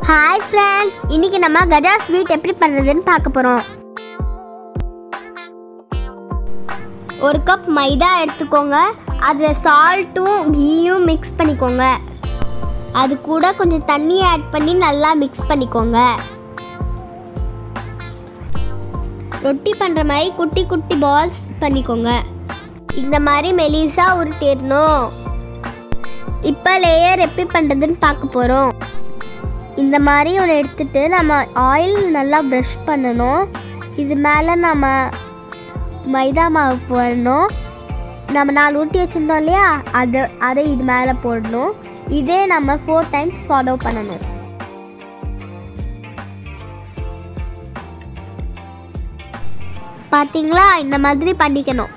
hi friends இன்னைக்கு நம்ம Gaja sweet எப்படி பண்ணுறதுன்னு பார்க்க போகிறோம் ஒரு கப் மைதா எடுத்துக்கோங்க அதில் சால்ட்டும் கீயும் மிக்ஸ் பண்ணிக்கோங்க அது கூட கொஞ்சம் தண்ணி ஆட் பண்ணி நல்லா மிக்ஸ் பண்ணிக்கோங்க ரொட்டி பண்ணுற மாதிரி குட்டி குட்டி பால்ஸ் பண்ணிக்கோங்க இந்த மாதிரி மெலிசா உருட்டிடணும் இப்போ லேயர் எப்படி பண்ணுறதுன்னு பார்க்க போகிறோம் இந்த மாதிரி ஒன்று எடுத்துட்டு நம்ம ஆயில் நல்லா ப்ரஷ் பண்ணணும் இது மேலே நம்ம மைதா மாவு போடணும் நம்ம நாலு ஊட்டி வச்சுருந்தோம் இல்லையா அது அதை இது மேலே போடணும் இதே நம்ம ஃபோர் டைம்ஸ் ஃபாலோ பண்ணணும் பார்த்தீங்களா இந்த மாதிரி பண்ணிக்கணும்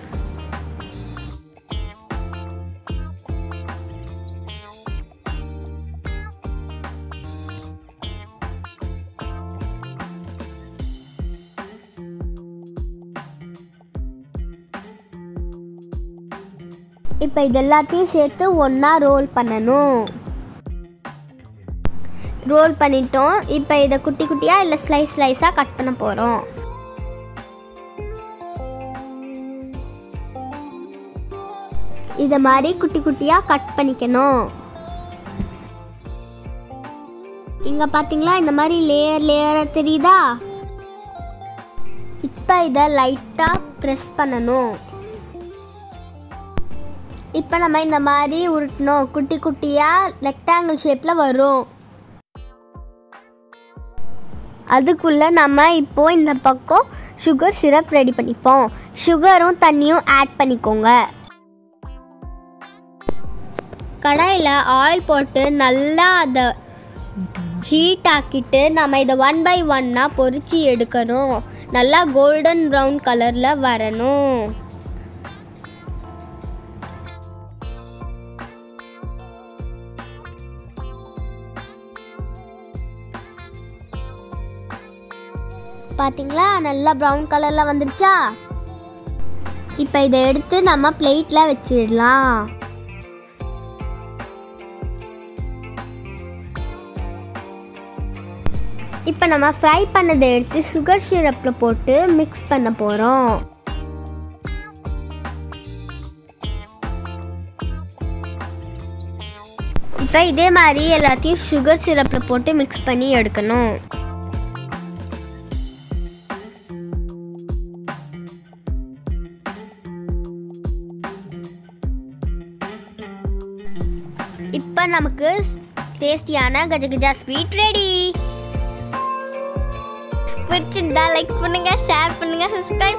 இப்போ இது எல்லாத்தையும் சேர்த்து ஒன்றா ரோல் பண்ணணும் ரோல் பண்ணிட்டோம் இப்போ இதை குட்டி குட்டியாக இல்லை ஸ்லைஸ் ஸ்லைஸாக கட் பண்ண போகிறோம் இதை மாதிரி குட்டி குட்டியாக கட் பண்ணிக்கணும் இங்கே பார்த்தீங்களா இந்த மாதிரி லேயர் லேயராக தெரியுதா இப்போ இதை லைட்டாக ப்ரெஸ் பண்ணணும் இப்போ நம்ம இந்த மாதிரி உருட்டணும் குட்டி குட்டியாக ரெக்டாங்கிள் ஷேப்பில் வரும் அதுக்குள்ளே நம்ம இப்போ இந்த பக்கம் சுகர் சிரப் ரெடி பண்ணிப்போம் சுகரும் தண்ணியும் ஆட் பண்ணிக்கோங்க கடாயில் ஆயில் போட்டு நல்லா அதை ஹீட் ஆக்கிட்டு நம்ம இதை ஒன் பை ஒன்னாக பொரிச்சு எடுக்கணும் நல்லா கோல்டன் ப்ரௌன் கலரில் வரணும் பார்த்தீங்களா நல்லா ப்ரௌன் கலரில் வந்துருச்சா இப்போ இதை எடுத்து நம்ம பிளேட்டில் வச்சிடலாம் இப்போ நம்ம ஃப்ரை பண்ணதை எடுத்து சுகர் சிரப்பில் போட்டு மிக்ஸ் பண்ண போகிறோம் இப்போ இதே மாதிரி எல்லாத்தையும் சுகர் சிரப்பில் போட்டு மிக்ஸ் பண்ணி எடுக்கணும் இப்போ நமக்கு டேஸ்டியான கஜகஜா ஸ்வீட் ரெடி பிடிச்சிருந்தா லைக் பண்ணுங்க ஷேர் பண்ணுங்க சப்ஸ்கிரைப்